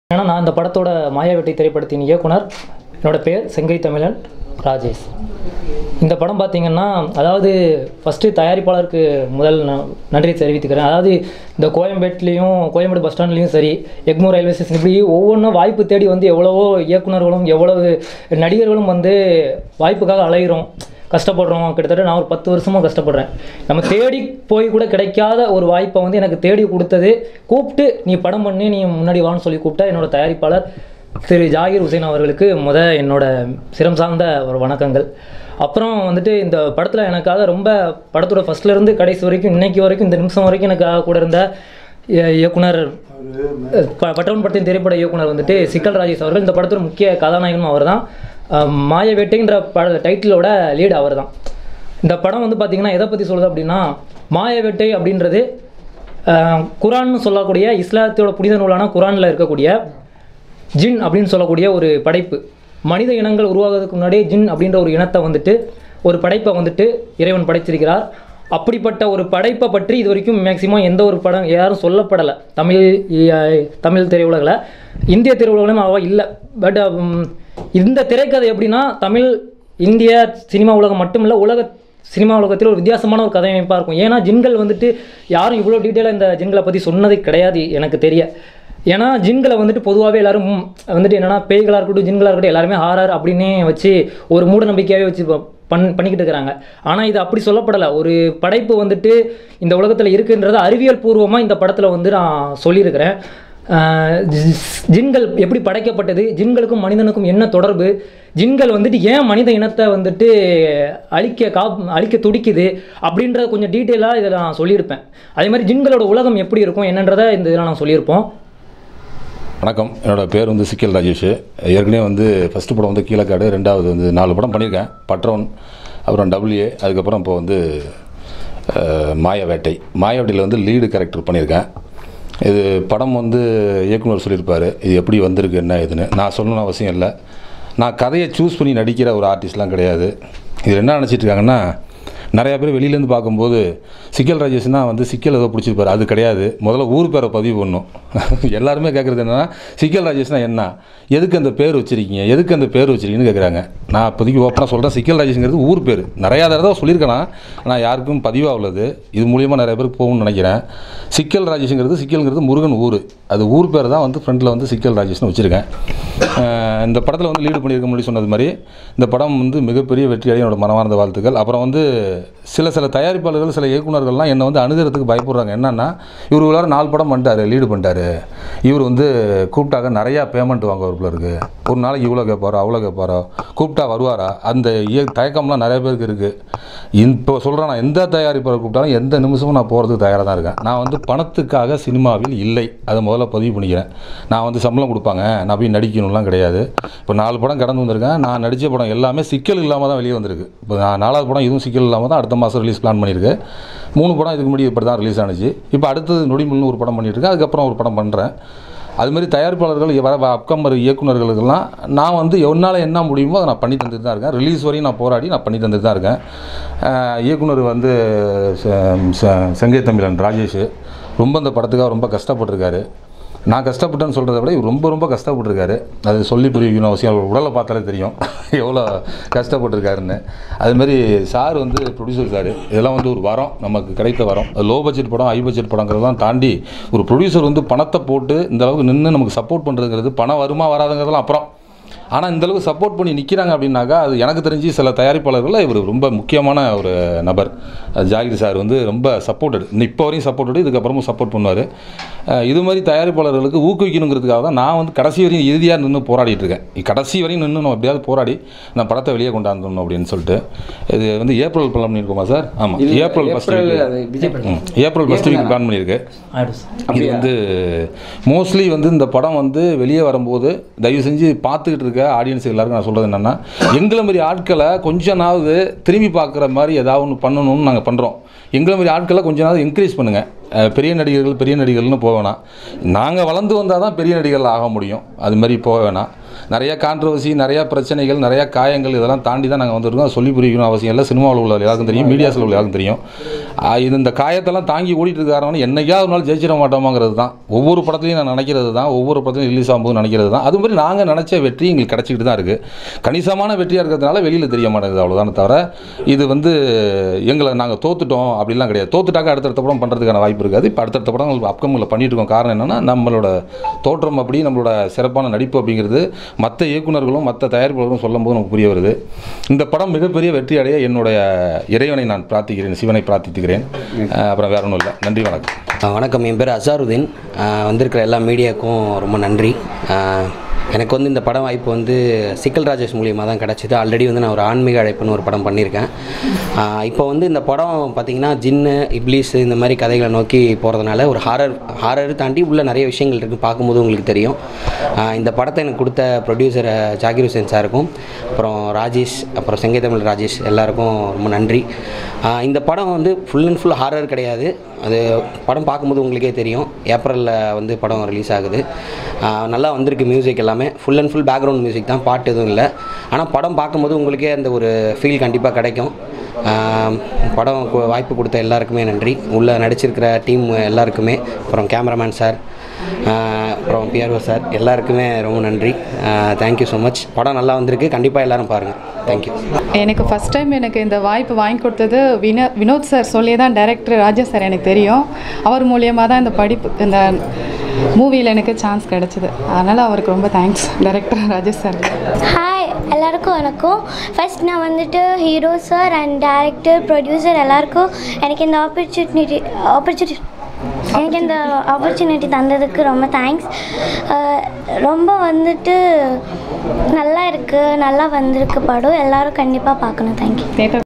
ஏன்னா நான் இந்த படத்தோட மாயாவெட்டி திரைப்படத்தின் இயக்குனர் என்னோட பேர் செங்கை தமிழன் ராஜேஷ் இந்த படம் பார்த்தீங்கன்னா அதாவது ஃபஸ்ட்டு தயாரிப்பாளருக்கு முதல் நான் நன்றி தெரிவித்துக்கிறேன் அதாவது இந்த கோயம்பேட்லேயும் கோயம்பேடு பஸ் ஸ்டாண்ட்லேயும் சரி எக்மூர் ரயில்வே ஸ்டேஷன் இப்படி ஒவ்வொன்றும் வாய்ப்பு தேடி வந்து எவ்வளவோ இயக்குனர்களும் எவ்வளவு நடிகர்களும் வந்து வாய்ப்புக்காக அலைகிறோம் கஷ்டப்படுறோம் கிட்டத்தட்ட நான் ஒரு பத்து வருஷமாக கஷ்டப்படுறேன் நம்ம தேடி போய் கூட கிடைக்காத ஒரு வாய்ப்பை வந்து எனக்கு தேடி கொடுத்தது கூப்பிட்டு நீ படம் பண்ணி நீ முன்னாடி வான்னு சொல்லி கூப்பிட்டா என்னோட தயாரிப்பாளர் திரு ஜாகிர் ஹுசைன் அவர்களுக்கு முத என்னோட சிரம் சார்ந்த ஒரு வணக்கங்கள் அப்புறம் வந்துட்டு இந்த படத்தில் எனக்காக ரொம்ப படத்தோட ஃபர்ஸ்ட்ல இருந்து கடைசி வரைக்கும் இன்னைக்கு வரைக்கும் இந்த நிமிஷம் வரைக்கும் எனக்காக கூட இருந்த இய- இயக்குனர் ப- பட்டவன் படத்தின் திரைப்பட இயக்குனர் வந்துட்டு சிக்கல் ராஜேஷ் அவர்கள் இந்த படத்தோட முக்கிய கதாநாயகனும் அவர் தான் மாயவேட்டைன்ற பட டைட்டிலோட லீடு அவர் தான் இந்த படம் வந்து பார்த்திங்கன்னா எதை பற்றி சொல்லுது அப்படின்னா மாயவேட்டை அப்படின்றது அஹ், குரான்னு சொல்லக்கூடிய இஸ்லாத்தோட புனித நூலான குரானில் இருக்கக்கூடிய ஜின் அப்படின்னு சொல்லக்கூடிய ஒரு படைப்பு மனித இனங்கள் உருவாகிறதுக்கு முன்னாடியே ஜின் அப்படின்ற ஒரு இனத்தை வந்துட்டு ஒரு படைப்பை வந்துட்டு இறைவன் படைச்சிருக்கிறார் அப்படிப்பட்ட ஒரு படைப்பை பற்றி இது வரைக்கும் மேக்சிமம் எந்த ஒரு படம் யாரும் சொல்லப்படலை தமிழ் இ- தமிழ் திரையுலகில் இந்திய திரையுலகிலும் அவ்வளவா இல்லை பட் இந்த திரைக்கதை எப்படின்னா தமிழ் இந்திய சினிமா உலகம் மட்டும் இல்லை உலக சினிமா உலகத்தில் ஒரு வித்தியாசமான ஒரு கதையமைப்பாக இருக்கும் ஏன்னா ஜின்கள் வந்துட்டு யாரும் இவ்வளோ டீட்டெயிலாக இந்த ஜின்களை பற்றி சொன்னது கிடையாது எனக்கு தெரிய ஏன்னா ஜின்களை வந்துட்டு பொதுவாகவே எல்லாரும் ம், வந்துட்டு என்னன்னா பேய்களாக இருக்கட்டும் ஜின்களாக இருக்கட்டும் எல்லாருமே ஹாரர் அப்படின்னே வச்சு ஒரு மூட நம்பிக்கையாகவே வச்சு ப- பண் பண்ணிக்கிட்டு இருக்கிறாங்க ஆனால் இது அப்படி சொல்லப்படலை ஒரு படைப்பு வந்துட்டு இந்த உலகத்தில் இருக்குன்றத அறிவியல் பூர்வமாக இந்த படத்தில் வந்து நான் சொல்லியிருக்கிறேன் ஆஹ் ஜி- ஜின்கள் எப்படி படைக்கப்பட்டது ஜின்களுக்கும் மனிதனுக்கும் என்ன தொடர்பு ஜின்கள் வந்துட்டு ஏன் மனித இனத்தை வந்துட்டு அழிக்க காப் அழிக்க துடிக்குது அப்படின்றத கொஞ்சம் டீட்டெயிலாக இதில் நான் சொல்லியிருப்பேன் அதே மாதிரி ஜின்களோட உலகம் எப்படி இருக்கும் என்னன்றதை இந்த இதில் நான் சொல்லியிருப்போம் வணக்கம் என்னோட பேர் வந்து சிக்கல் ராஜேஷ் ஏற்கனவே வந்து ஃபஸ்ட்டு படம் வந்து கீழக்காடு ரெண்டாவது வந்து நாலு படம் பண்ணியிருக்கேன் பட்ரவன் அப்புறம் டபிள்யூஏ அதுக்கப்புறம் இப்போ வந்து அஹ், மாயவேட்டை மாயவேட்டையில் வந்து லீடு கேரக்டர் பண்ணியிருக்கேன் இது படம் வந்து இயக்குனர் சொல்லியிருப்பார் இது எப்படி வந்திருக்கு என்ன ஏதுன்னு நான் சொல்லணும்னு அவசியம் இல்லை நான் கதையை சூஸ் பண்ணி நடிக்கிற ஒரு ஆர்டிஸ்ட்லாம் கிடையாது இது என்ன நினச்சிட்டு இருக்காங்கன்னா நிறையா பேர் வெளியிலேருந்து பார்க்கும்போது சிக்கல் ராஜேஷ்னா வந்து சிக்கல் ஏதோ பிடிச்சிருப்பாரு அது கிடையாது முதல்ல ஊர் பேரை பதிவு பண்ணும் எல்லாருமே கேட்குறது என்னன்னா சிக்கல் ராஜேஷ்னா என்ன எதுக்கு அந்த பேர் வச்சிருக்கீங்க எதுக்கு அந்த பேர் வச்சிருக்கீங்கன்னு கேட்குறாங்க நான் இப்போதைக்கு ஓப்பனாக சொல்கிறேன் சிக்கல் ராஜேஷ்ங்கிறது ஊர் பேர் நிறையா தடவை சொல்லியிருக்கலாம் ஆனால் யாருக்கும் பதிவாக உள்ளது இது மூலியமாக நிறைய பேருக்கு போகும்னு நினைக்கிறேன் சிக்கல் ராஜேஷ்ங்கிறது சிக்கல்ங்கிறது முருகன் ஊர் அது ஊர் பேர் தான் வந்து ஃப்ரண்ட்டில் வந்து சிக்கல் ராஜேஷ்னு வச்சுருக்கேன் அஹ் இந்த படத்தில் வந்து லீடு பண்ணியிருக்க முன்னாடி சொன்னது மாதிரி இந்த படம் வந்து மிகப்பெரிய வெற்றியடைய என்னோட மனமார்ந்த வாழ்த்துக்கள் அப்புறம் வந்து சில சில தயாரிப்பாளர்கள் சில இயக்குனர்கள்லாம் என்னை வந்து அணுகிறதுக்கு பயப்படுறாங்க என்னன்னா இவர் உள்ளார நாலு படம் பண்ணிட்டாரு லீடு பண்ணிட்டாரு இவர் வந்து கூப்பிட்டாக்க நிறையா பேமெண்ட் வாங்குவார் போல இருக்கு ஒரு நாளைக்கு இவ்வளோ கேட்பாரோ அவ்வளோ கேட்பாரோ கூப்பிட்டா வருவாரா அந்த இய தயக்கம்லாம் நிறைய பேருக்கு இருக்குது இப்போ சொல்கிறேன் நான் எந்த தயாரிப்பாளர் கூப்பிட்டாலும் எந்த நிமிஷமும் நான் போகிறதுக்கு தயாராக தான் இருக்கேன் நான் வந்து பணத்துக்காக சினிமாவில் இல்லை அதை முதல்ல பதிவு பண்ணிக்கிறேன் நான் வந்து சம்பளம் கொடுப்பாங்க நான் போய் நடிக்கணும்லாம் கிடையாது இப்போ நாலு படம் கடந்து வந்திருக்கேன் நான் நடித்த படம் எல்லாமே சிக்கல் இல்லாமல் தான் வெளியே வந்திருக்கு இப்போ நான் நாலாவது படம் இதுவும் சிக்கல் இல்லாமல் தான் அடுத்த மாதம் ரிலீஸ் பிளான் பண்ணியிருக்கு மூணு படம் இதுக்கு முன்னாடி இப்படி தான் ரிலீஸ் ஆனிச்சு இப்போ அடுத்தது நொடிமுள்னு ஒரு படம் பண்ணிட்டு இருக்கேன் அதுக்கப்புறம் ஒரு படம் பண்ணுறேன் அது மாதிரி தயாரிப்பாளர்கள் வர அப்கமர் இயக்குனர்களுக்கெல்லாம் நான் வந்து என்னால் என்ன முடியுமோ அதை நான் பண்ணி தந்துட்டு தான் இருக்கேன் ரிலீஸ் வரையும் நான் போராடி நான் பண்ணி தந்துட்டு தான் இருக்கேன் அஹ் இயக்குனர் வந்து செ- செ- செங்கை தமிழன் ராஜேஷ் ரொம்ப இந்த படத்துக்காக ரொம்ப கஷ்டப்பட்டிருக்காரு நான் கஷ்டப்பட்டேன்னு சொல்கிறத விட இவர் ரொம்ப ரொம்ப கஷ்டப்பட்டிருக்காரு அது சொல்லி புரியணும் அவசியம் அவர் உடலை பார்த்தாலே தெரியும் எவ்வளோ கஷ்டப்பட்டிருக்காருன்னு அதுமாரி சார் வந்து ப்ரொடியூசர் சார் இதெல்லாம் வந்து ஒரு வரம் நமக்கு கிடைத்த வரம் லோ பட்ஜெட் படம் ஹை பட்ஜெட் படங்கிறதெல்லாம் தாண்டி ஒரு ப்ரொடியூசர் வந்து பணத்தை போட்டு இந்த அளவுக்கு நின்று நமக்கு சப்போர்ட் பண்ணுறதுங்கிறது பணம் வருமா வராதுங்கிறதெல்லாம் அப்புறம் ஆனால் இந்த அளவுக்கு சப்போர்ட் பண்ணி நிற்கிறாங்க அப்படின்னாக்கா அது எனக்கு தெரிஞ்சு சில தயாரிப்பாளர்களில் இவர் ரொம்ப முக்கியமான ஒரு நபர் அது ஜாகிர் சார் வந்து ரொம்ப சப்போர்ட்டட் இப்போ வரையும் சப்போர்ட்டட் இதுக்கப்புறமும் சப்போர்ட் பண்ணுவார் இது மாதிரி தயாரிப்பாளர்களுக்கு ஊக்குவிக்கணுங்கிறதுக்காக தான் நான் வந்து கடைசி வரையும் இறுதியாக நின்று போராடிட்டு இருக்கேன் கடைசி வரையும் நின்று நம்ம எப்படியாவது போராடி நான் படத்தை வெளியே கொண்டாந்தணும் அப்படின்னு சொல்லிட்டு இது வந்து ஏப்ரல் பிளான் பண்ணியிருக்கோமா சார் ஆமாம் இல்ல, ஏப்ரல் ஃபஸ்ட் ஏப்ரல் அது விஜய் படம். ஏப்ரல் ஃபஸ்ட் வீக் பிளான் பண்ணியிருக்கு ஆயிடும் சார் இது வந்து மோஸ்ட்லி வந்து இந்த படம் வந்து வெளியே வரும்போது தயவு செஞ்சு பார்த்துக்கிட்டு இருக்க ஆடியன்ஸ் எல்லாருக்கும் நான் சொல்கிறது என்னென்னா எங்களை மாதிரி ஆட்களை கொஞ்ச நாவது திரும்பி பார்க்குற மாதிரி ஏதாவது ஒன்று பண்ணணும்னு நாங்கள் பண்ணுறோம் எங்களை மாதிரி ஆட்களை கொஞ்ச நாள் என்கரேஜ் பண்ணுங்கள் அஹ் பெரிய நடிகர்கள் பெரிய நடிகர்கள்னு போக வேணாம் நாங்கள் வளர்ந்து வந்தால் தான் பெரிய நடிகர்கள் ஆக முடியும் அது மாதிரி போக வேணாம் நிறைய கான்ட்ரவர்சி நிறையா பிரச்சனைகள் நிறையா காயங்கள் இதெல்லாம் தாண்டி தான் நாங்கள் வந்திருக்கோம் சொல்லி புரியணும் அவசியம் இல்லை சினிமாவில் உள்ள எல்லாருக்கும் தெரியும் மீடியாஸில் உள்ள எல்லாருக்கும் தெரியும் ஆ, இது இந்த காயத்தெல்லாம் தாங்கி ஓடிட்டு இருக்காரவனு என்னைக்காவது ஒரு நாள் ஜெயிச்சிட மாட்டோமாங்கிறது தான் ஒவ்வொரு படத்துலையும் நான் நினைக்கிறது தான் ஒவ்வொரு படத்துலையும் ரிலீஸ் ஆகும்போது நினைக்கிறது தான் அது மாதிரி நாங்கள் நினச்ச வெற்றி எங்களுக்கு கிடச்சிக்கிட்டு தான் இருக்குது கணிசமான வெற்றியாக இருக்கிறதுனால வெளியில் தெரிய மாட்டேங்குது அவ்வளோதானே தவிர இது வந்து எங்களை நாங்கள் தோத்துட்டோம் அப்படிலாம் கிடையாது தோத்துட்டாக்க அடுத்தடுத்த படம் பண்ணுறதுக்கான வாய்ப்பு இருக்காது இப்போ அடுத்தடுத்த படம் அப்கமில் பண்ணிட்டு இருக்கோம் காரணம் என்னென்னா நம்மளோட தோற்றம் அப்படி நம்மளோட சிறப்பான நடிப்பு அப்படிங்கிறது மற்ற இயக்குனர்களும் மற்ற தயாரிப்பாளர்களும் சொல்லும்போது நமக்கு புரிய வருது இந்த படம் மிகப்பெரிய வெற்றி அடைய என்னுடைய இறைவனை நான் பிரார்த்திக்கிறேன் சிவனை பிரார்த்தித்துக்கிறேன் அஹ் அப்புறம் வேற ஒன்றும் இல்லை நன்றி வணக்கம் அஹ் வணக்கம் என் பேர் அசாருதீன் அஹ் வந்திருக்கிற எல்லா மீடியாவுக்கும் ரொம்ப நன்றி அஹ் எனக்கு வந்து இந்த படம் வாய்ப்பு வந்து சிக்கல் ராஜேஷ் மூலியமாக தான் கிடச்சிது ஆல்ரெடி வந்து நான் ஒரு ஆன்மீக அழைப்புன்னு ஒரு படம் பண்ணியிருக்கேன் அஹ் இப்போ வந்து இந்த படம் பார்த்திங்கன்னா ஜின்னு இப்லீஸ் இந்த மாதிரி கதைகளை நோக்கி போகிறதுனால ஒரு ஹாரர் ஹாரர் தாண்டி உள்ள நிறைய விஷயங்கள் இருக்குது பார்க்கும்போது உங்களுக்கு தெரியும் அஹ் இந்த படத்தை எனக்கு கொடுத்த ப்ரொடியூசர் ஜாகிர் ஹுசேன் சாருக்கும் அப்புறம் ராஜேஷ் அப்புறம் செங்கை தமிழ் ராஜேஷ் எல்லாருக்கும் ரொம்ப நன்றி அஹ் இந்த படம் வந்து ஃபுல் அண்ட் ஃபுல் ஹாரர் கிடையாது அது படம் பார்க்கும்போது உங்களுக்கே தெரியும் ஏப்ரலில் வந்து படம் ரிலீஸ் ஆகுது ஆஹ் நல்லா வந்திருக்கு மியூசிக் எல்லாமே full and full background music தான் பாட்டு எதுவும் இல்லை ஆனால் படம் பார்க்கும்போது உங்களுக்கே அந்த ஒரு ஃபீல் கண்டிப்பாக கிடைக்கும் ஆஹ் படம் கு- வாய்ப்பு கொடுத்த எல்லாருக்குமே நன்றி உள்ளே நடிச்சிருக்கிற டீம் எல்லாருக்குமே அப்புறம் கேமராமேன் சார் ஆஹ் அப்புறம் பிஆர்ஓ சார் எல்லாருக்குமே ரொம்ப நன்றி தேங்க்யூ ஸோ மச் படம் நல்லா வந்திருக்கு கண்டிப்பாக எல்லாரும் பாருங்கள் தேங்க்யூ எனக்கு ஃபஸ்ட் டைம் எனக்கு இந்த வாய்ப்பு வாங்கி கொடுத்தது வினோ வினோத் சார் சொல்லி தான் டைரக்டர் ராஜா சார் எனக்கு தெரியும் அவர் மூலியமாக தான் இந்த படிப்பு இந்த மூவியில் எனக்கு சான்ஸ் கிடச்சிது அதனால் அவருக்கு ரொம்ப thanks director Raja sir hi எல்லாருக்கும் வணக்கம் ஃபர்ஸ்ட் நான் வந்துட்டு hero sir and director producer எல்லாருக்கும் எனக்கு இந்த ஆப்பர்ச்சுனிட்டி ஆப்பர்ச்சுனிட்டி எனக்கு இந்த ஆப்பர்ச்சுனிட்டி தந்ததுக்கு ரொம்ப தேங்க்ஸ் ரொம்ப வந்துட்டு நல்லா இருக்குது நல்லா வந்திருக்கு படம் எல்லாரும் கண்டிப்பாக பார்க்கணும் தேங்க்யூ தேட்டர்